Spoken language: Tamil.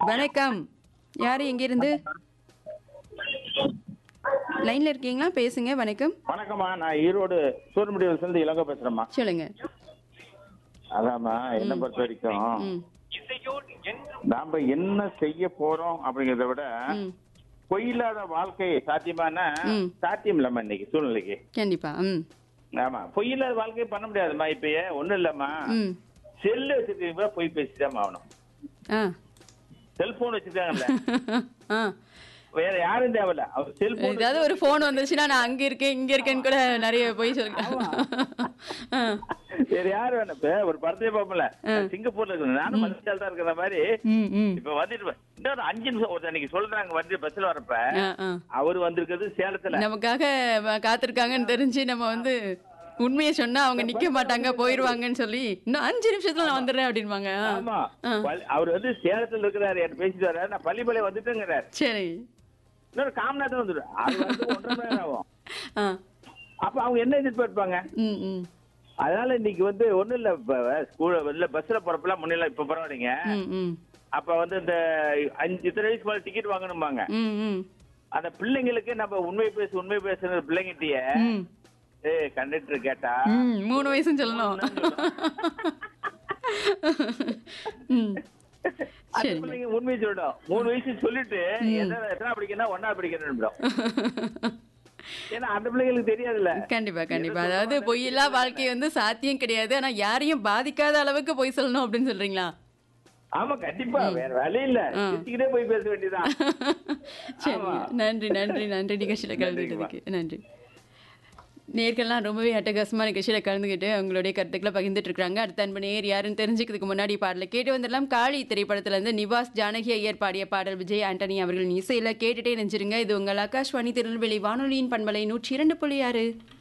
வணக்கம் யாரு எங்கிருந்து லைன்ல இருக்கீங்களா பேசுங்க வணக்கம் வணக்கம்மா நான் ஈரோடு சூரமுடியில் சேர்ந்து இளங்க பேசுறேம்மா சொல்லுங்க அதாம்மா என்ன பொறுத்த வரைக்கும் ம் நாம என்ன செய்ய போறோம் அப்படிங்கறத விட ம் பொய்யில்லாத வாழ்க்கை சாத்தியமான ம். சாத்தியம் இல்லம்மா இன்னைக்கு சூழ்நிலைக்கு கண்டிப்பா ம் ஆமா பொய்யில்லாத வாழ்க்கை பண்ண முடியாதும்மா இப்ப ஏன் ஒண்ணும் இல்லம்மா ம் செல்லு வச்சிருக்கீங்க பொய் பேசிதான் ஆகணும் ஆ செல்போன் வச்சிருக்காங்கல்ல ஆ வேற யாரும் தேவையில்ல அவர் செல்போன் ஏதாவது ஒரு ஃபோன் வந்துச்சுன்னா நான் அங்க இருக்கேன் இங்க இருக்கேன்னு கூட நிறைய போய் சொல்லுங்க ஆ வேற யாரும் வேணும் இப்ப ஒரு படத்தையே பார்ப்போம்ல சிங்கப்பூர்ல இருக்கு நானும் மலேசியால தான் இருக்கிற மாதிரி ம் ம் இப்ப வந்துட்டு இன்னொரு அஞ்சு நிமிஷம் ஒரு அன்னைக்கு சொல்றாங்க வந்து பஸ்ல வரப்ப ஆ ஆ அவர் வந்திருக்கிறது சேலத்துல நமக்காக வ- காத்திருக்காங்கன்னு தெரிஞ்சு நம்ம வந்து உண்மையை சொன்னா அவங்க நிக்க மாட்டாங்க போயிருவாங்கன்னு சொல்லி இன்னும் அஞ்சு நிமிஷத்துல நான் வந்துடுறேன் அப்படின்பாங்க ஆ. ஆமா ஆ. பள்ளி- அவர் வந்து சேலத்துல இருக்கிறாரு என்கிட்ட பேசிட்டு வர்றாரு நான் பள்ளிப்பாளையம் வந்துட்டேங்கிறாரு சரி இன்னொரு காமநாதம் வந்துடும் அது வந்து ஒன்றரை மணி நேரம் ஆகும் ஆ அப்ப அவங்க என்ன எதிர்பார்ப்பாங்க ம் ம் அதனால இன்னைக்கு வந்து ஒண்ணும் இல்ல இப்ப ஸ்கூல் இல்ல பஸ்ல போறப்பெல்லாம் முன்னில இப்ப பரவாயில்லைங்க ம் ம் அப்ப வந்து இந்த அஞ்சு இத்தனை வயசு மேல டிக்கெட் வாங்கணும்பாங்க ம் ம் அந்த பிள்ளைங்களுக்கு நம்ம உண்மை பேசு உண்மை பேசுற பிள்ளைங்கிட்டயே ம் ஏ கண்டக்டர் கேட்டா ம் மூணு வயசுன்னு சொல்லணும் ம் அந்த சரி பிள்ளைங்க உண்மையை சொல்லணும் மூணு வயசு சொல்லிட்டு எத்தனை எத்தனை படிக்கணும் ஒன்னா படிக்கணும் ஏன்னா அந்த பிள்ளைங்களுக்கு தெரியாதுல்ல கண்டிப்பா கண்டிப்பா அதாவது பொய்யில்லா வாழ்க்கை வந்து சாத்தியம் கிடையாது ஆனா யாரையும் பாதிக்காத அளவுக்கு பொய் சொல்லணும் அப்படின்னு சொல்றீங்களா ஆமா கண்டிப்பா வேற வழி இல்ல சிரிச்சுக்கிட்டே போய் பேச வேண்டியதான் சரி நன்றி நன்றி நன்றி நிகழ்ச்சியில கலந்துக்கிட்டதுக்கு நன்றி நேர்கள்லாம் ரொம்பவே அட்டகாசமா நிகழ்ச்சியில கலந்துக்கிட்டு அவங்களுடைய கருத்துக்களை பகிர்ந்துட்டு இருக்காங்க அடுத்த அன்பு நேர் யாருன்னு தெரிஞ்சுக்கிறதுக்கு முன்னாடி பாடல கேட்டு வந்துடலாம் காளி திரைப்படத்துல இருந்து நிவாஸ் ஜானகி ஐயர் பாடிய பாடல் விஜய் ஆண்டனி அவர்களின் இசையில கேட்டுட்டே நெஞ்சிருங்க இது உங்கள் ஆகாஷ்வாணி திருநெல்வேலி வானொலியின் பண்பலை நூற்றி இரண்டு புள்ளி ஆறு